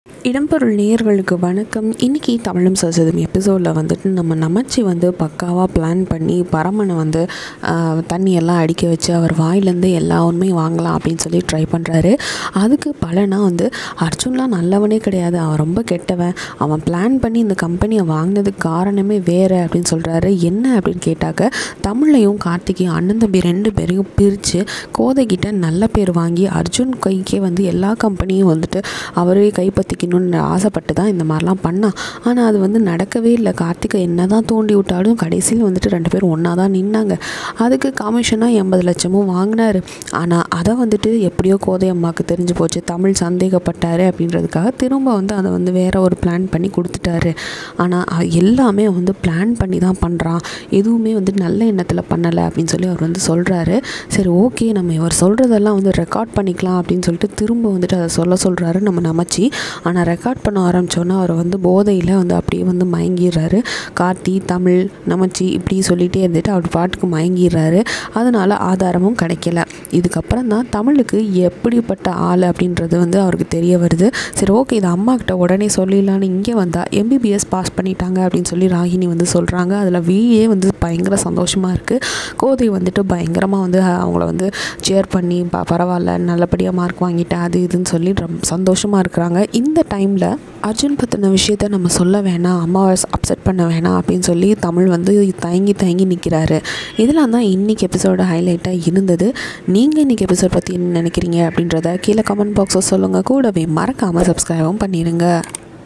இடம்பொருள் நேயர்களுக்கு வணக்கம் இன்றைக்கி தமிழும் சரஸ்வதம் எபிசோடில் வந்துட்டு நம்ம நமச்சி வந்து பக்காவாக பிளான் பண்ணி பரமனை வந்து ஆஹ், தண்ணியெல்லாம் அடிக்க வச்சு அவர் வாயிலேருந்து எல்லா உண்மையும் வாங்கலாம் அப்படின்னு சொல்லி ட்ரை பண்ணுறாரு அதுக்கு பலனாக வந்து அர்ஜுன்லாம் நல்லவனே கிடையாது அவன் ரொம்ப கெட்டவன் அவன் பிளான் பண்ணி இந்த கம்பெனியை வாங்கினதுக்கு காரணமே வேறு அப்படின்னு சொல்கிறாரு என்ன அப்படின்னு கேட்டாக்க தமிழையும் கார்த்திகையும் அண்ணன் தம்பி ரெண்டு பேரையும் பிரித்து கோதைக்கிட்ட நல்ல பேர் வாங்கி அர்ஜுன் கைக்கே வந்து எல்லா கம்பெனியும் வந்துட்டு அவரே கைப்பற்றிக்கணும்னு ஆசைப்பட்டு தான் இந்த மாதிரிலாம் பண்ணான் ஆனால் அது வந்து நடக்கவே இல்லை கார்த்திகை என்ன தான் தூண்டி விட்டாலும் கடைசியில் வந்துட்டு ரெண்டு பேரும் ஒன்றா தான் நின்னாங்க அதுக்கு கமிஷனாக எண்பது லட்சமும் வாங்கினாரு ஆனால் அதை வந்துட்டு எப்படியோ கோதை அம்மாவுக்கு தெரிஞ்சு போச்சு தமிழ் சந்தேகப்பட்டாரு அப்படின்றதுக்காக திரும்ப வந்து அதை வந்து வேற ஒரு பிளான் பண்ணி கொடுத்துட்டாரு ஆனால் எல்லாமே வந்து பிளான் பண்ணி தான் பண்ணுறான் எதுவுமே வந்து நல்ல எண்ணத்தில் பண்ணலை அப்படின்னு சொல்லி அவர் வந்து சொல்கிறாரு சரி ஓகே நம்ம இவர் சொல்கிறதெல்லாம் வந்து ரெக்கார்ட் பண்ணிக்கலாம் அப்படின்னு சொல்லிட்டு திரும்ப வந்துட்டு அதை சொல்ல சொல்கிறாரு நம்ம நமச்சி ஆனால் ரெக்கார்ட் பண்ண ஆரம்பித்தோன்னா அவர் வந்து போதையில் வந்து அப்படியே வந்து மயங்கிடுறாரு கார்த்தி தமிழ் நமச்சி இப்படி சொல்லிகிட்டே இருந்துட்டு அவர் பாட்டுக்கு மயங்கிடுறாரு அதனால் ஆதாரமும் கிடைக்கல இதுக்கப்புறம் தான் தமிழுக்கு எப்படிப்பட்ட ஆள் அப்படின்றது வந்து அவருக்கு தெரிய வருது சரி ஓகே இது அம்மா கிட்ட உடனே சொல்லிடலான்னு இங்கே வந்தால் எம்பிபிஎஸ் பாஸ் பண்ணிட்டாங்க அப்படின்னு சொல்லி ராகினி வந்து சொல்கிறாங்க அதில் விஏ வந்து பயங்கர சந்தோஷமாக இருக்குது கோதை வந்துட்டு பயங்கரமாக வந்து அவங்கள வந்து சேர் பண்ணி ப பரவாயில்ல நல்லபடியாக மார்க் வாங்கிட்டேன் அது இதுன்னு சொல்லி ரொம்ப சந்தோஷமாக இருக்கிறாங்க இந்த டைமில் அர்ஜுன் பற்றின விஷயத்த நம்ம சொல்ல வேணாம் அம்மாவை அப்செட் பண்ண வேணாம் அப்படின்னு சொல்லி தமிழ் வந்து தயங்கி தயங்கி நிற்கிறாரு இதெல்லாம் தான் இன்றைக்கி எபிசோட ஹைலைட்டாக இருந்தது நீங்கள் இன்றைக்கி எபிசோட் பற்றி என்ன நினைக்கிறீங்க அப்படின்றத கீழே கமெண்ட் பாக்ஸில் சொல்லுங்கள் கூடவே மறக்காமல் சப்ஸ்கிரைபும் பண்ணிடுங்க